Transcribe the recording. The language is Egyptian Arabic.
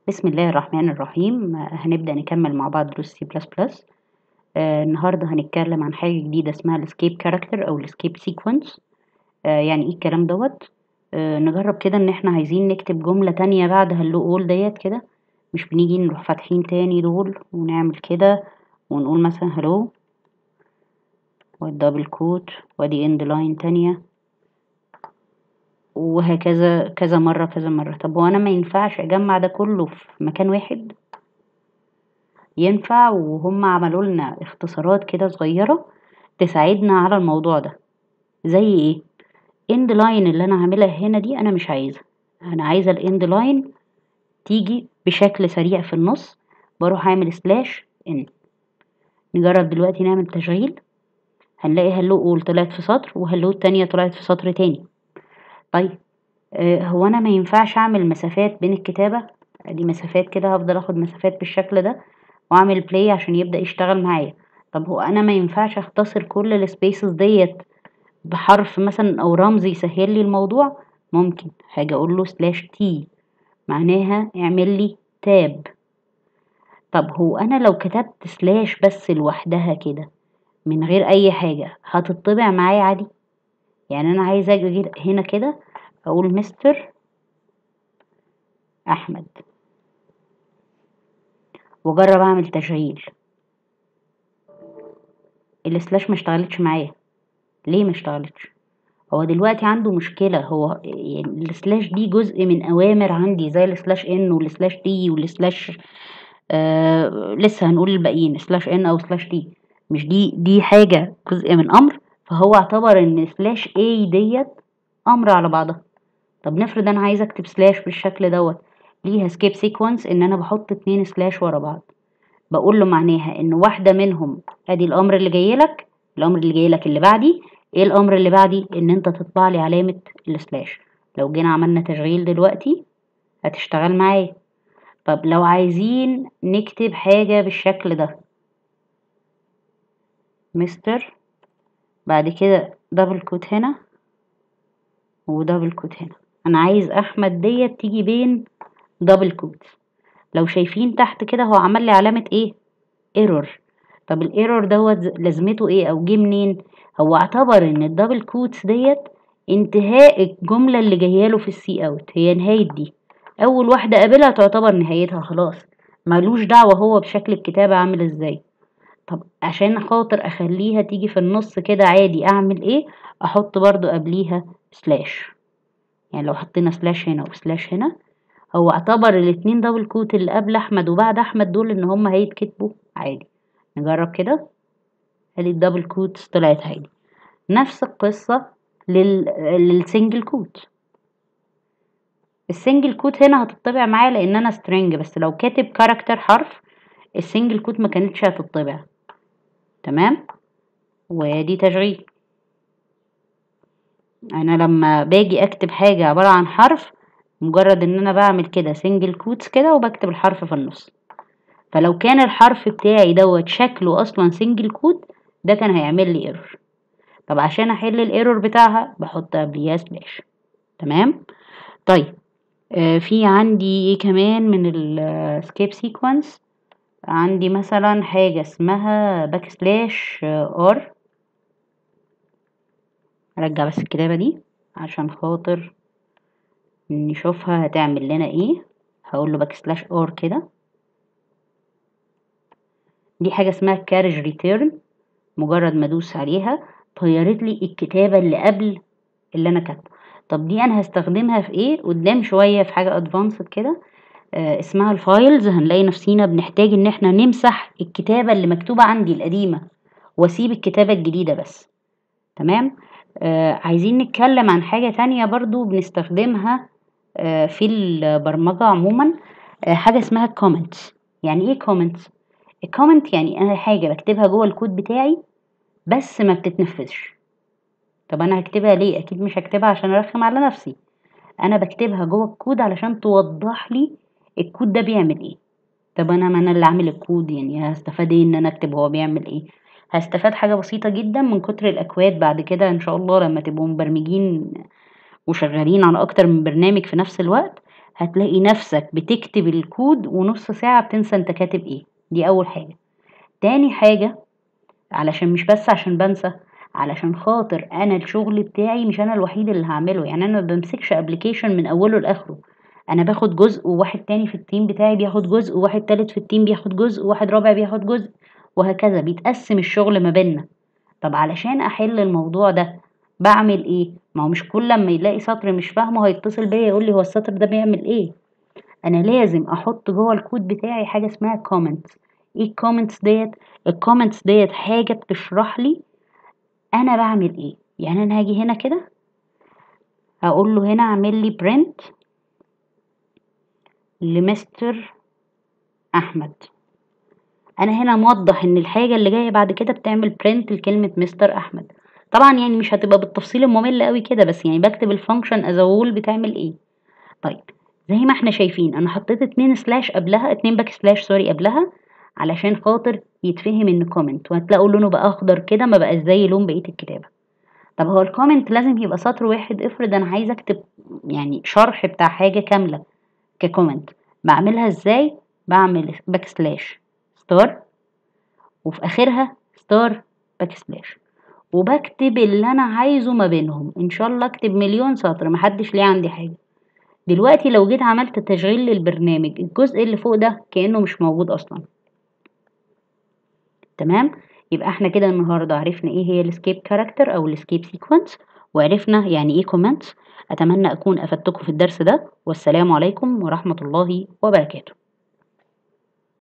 بسم الله الرحمن الرحيم هنبدأ نكمل مع بعض دروس سي بلس بلس النهاردة هنتكلم عن حاجة جديدة اسمها الاسكيب كاركتر أو الاسكيب سيكونس يعني ايه الكلام دوت آه، نجرب كده ان احنا عايزين نكتب جملة تانية بعد هلو اول ديت كده مش بنيجي نروح فاتحين تاني دول ونعمل كده ونقول مثلا هلو والدبل كوت وادي اند لاين تانية وهكذا كذا مرة كذا مرة طب وانا ما ينفعش اجمع ده كله في مكان واحد ينفع وهم عملوا لنا اختصارات كده صغيرة تساعدنا على الموضوع ده زي ايه اند لاين اللي انا هعملها هنا دي انا مش عايزها انا عايزة الاند لاين تيجي بشكل سريع في النص بروح اعمل سلاش ان نجرب دلوقتي نعمل تشغيل هنلاقي هلو اول طلعت في سطر وهلو التانية طلعت في سطر تاني طيب آه هو انا ما ينفعش اعمل مسافات بين الكتابة ادي مسافات كده هفضل اخد مسافات بالشكل ده واعمل بلاي عشان يبدأ يشتغل معايا طب هو انا ما ينفعش اختصر كل السبيسز ديت بحرف مثلا او رمز يسهل لي الموضوع ممكن هاجي اقول له سلاش تي معناها اعمل لي تاب طب هو انا لو كتبت سلاش بس لوحدها كده من غير اي حاجة هتطبع معايا عادي يعني انا عايزة اجي هنا كده اقول مستر احمد واجرب اعمل تشغيل السلاش ما اشتغلتش معايا ليه ما اشتغلتش هو دلوقتي عنده مشكلة هو يعني السلاش دي جزء من أوامر عندي زي السلاش ان والسلاش تي والسلاش آه لسه هنقول الباقيين سلاش ان أو سلاش تي مش دي دي حاجة جزء من أمر فهو اعتبر إن سلاش اي ديت أمر على بعضها طب نفرض أنا عايزة أكتب سلاش بالشكل دوت ليها سكيب سيكونس إن أنا بحط اتنين سلاش ورا بعض بقول له معناها إن واحدة منهم أدي الأمر اللي جايلك الأمر اللي جايلك اللي بعدي ايه الامر اللي بعدي ان انت تطبع لي علامة السلاش لو جينا عملنا تشغيل دلوقتي هتشتغل معايا طب لو عايزين نكتب حاجة بالشكل ده مستر بعد كده دبل كوت هنا ودبل كوت هنا انا عايز احمد ديت تيجي بين دبل كوت لو شايفين تحت كده هو عمل لي علامة ايه ايرور طب الايرور دوت لازمته ايه او جه منين هو اعتبر ان الدبل كوتس ديت انتهاء الجملة اللي جايه له في السي اوت هي نهاية دي اول واحدة قابلها تعتبر نهايتها خلاص ملوش دعوة هو بشكل الكتابة عامل ازاي طب عشان خاطر اخليها تيجي في النص كده عادي اعمل ايه احط برضو قبليها سلاش يعني لو حطينا سلاش هنا وسلاش هنا هو اعتبر الاتنين دبل كوت اللي قبل احمد وبعد احمد دول ان هما هيتكتبوا عادي نجرب كده ادي الدبل كوتس طلعت عادي نفس القصة لل... للسنجل كوت السنجل كوت هنا هتطبع معايا لان انا سترينج بس لو كاتب كاركتر حرف السنجل كوت ما كانتش هتطبع تمام ودي تشغيل انا لما باجي اكتب حاجة عبارة عن حرف مجرد ان انا بعمل كده سنجل كوتس كده وبكتب الحرف في النص فلو كان الحرف بتاعي دوت شكله اصلا سنجل كوت ده كان هيعمل لي ايرور طب عشان احل الايرور بتاعها بحط قبليها سلاش تمام طيب آه في عندي ايه كمان من السكيب سيكونس عندي مثلا حاجة اسمها باك سلاش ار ارجع بس الكتابة دي عشان خاطر نشوفها هتعمل لنا ايه هقول له باك سلاش ار كده دي حاجة اسمها كارج ريتيرن مجرد ما ادوس عليها طيرت لي الكتابة اللي قبل اللي انا كاتبه طب دي انا هستخدمها في ايه قدام شوية في حاجة ادفانسد كده آه اسمها الفايلز هنلاقي نفسينا بنحتاج ان احنا نمسح الكتابة اللي مكتوبة عندي القديمة واسيب الكتابة الجديدة بس تمام آه عايزين نتكلم عن حاجة تانية برضو بنستخدمها آه في البرمجة عموما آه حاجة اسمها كومنتس يعني ايه كومنتس الكومنت يعني انا حاجة بكتبها جوه الكود بتاعي بس ما بتتنفذش طب انا هكتبها ليه اكيد مش هكتبها عشان ارخم على نفسي انا بكتبها جوه الكود علشان توضح لي الكود ده بيعمل ايه طب انا ما انا اللي عامل الكود يعني هستفاد ايه ان انا اكتب هو بيعمل ايه هستفاد حاجة بسيطة جدا من كتر الاكواد بعد كده ان شاء الله لما تبقوا مبرمجين وشغالين على اكتر من برنامج في نفس الوقت هتلاقي نفسك بتكتب الكود ونص ساعة بتنسى انت كاتب ايه دي اول حاجة تاني حاجة علشان مش بس عشان بنسى علشان خاطر انا الشغل بتاعي مش انا الوحيد اللي هعمله يعني انا ما بمسكش ابلكيشن من اوله لاخره انا باخد جزء وواحد تاني في التيم بتاعي بياخد جزء وواحد تالت في التيم بياخد جزء وواحد رابع بياخد جزء وهكذا بيتقسم الشغل ما بيننا طب علشان احل الموضوع ده بعمل ايه ما هو مش كل لما يلاقي سطر مش فاهمه هيتصل بيا يقول لي هو السطر ده بيعمل ايه انا لازم احط جوه الكود بتاعي حاجه اسمها comments ايه الكومنتس ديت الكومنتس ديت حاجه بتشرح لي انا بعمل ايه يعني انا هاجي هنا كده هقول له هنا اعمل لي print لمستر احمد انا هنا موضح ان الحاجه اللي جايه بعد كده بتعمل برنت لكلمه مستر احمد طبعا يعني مش هتبقى بالتفصيل الممل قوي كده بس يعني بكتب الفانكشن از وول بتعمل ايه طيب زي ما احنا شايفين انا حطيت اتنين سلاش قبلها اتنين باك سلاش سوري قبلها علشان خاطر يتفهم ان كومنت وهتلاقوا لونه بقى اخضر كده ما بقاش زي لون بقيه الكتابه طب هو الكومنت لازم يبقى سطر واحد افرض انا عايزه اكتب يعني شرح بتاع حاجه كامله ككومنت بعملها ازاي بعمل باك سلاش ستار وفي اخرها ستار باك سلاش وبكتب اللي انا عايزه ما بينهم ان شاء الله اكتب مليون سطر محدش ليه عندي حاجه دلوقتي لو جيت عملت تشغيل للبرنامج الجزء اللي فوق ده كانه مش موجود اصلا تمام يبقى احنا كده النهارده عرفنا ايه هي الاسكيب كاركتر او الاسكيب سيكونس وعرفنا يعني ايه كومنتس اتمنى اكون افدتكم في الدرس ده والسلام عليكم ورحمه الله وبركاته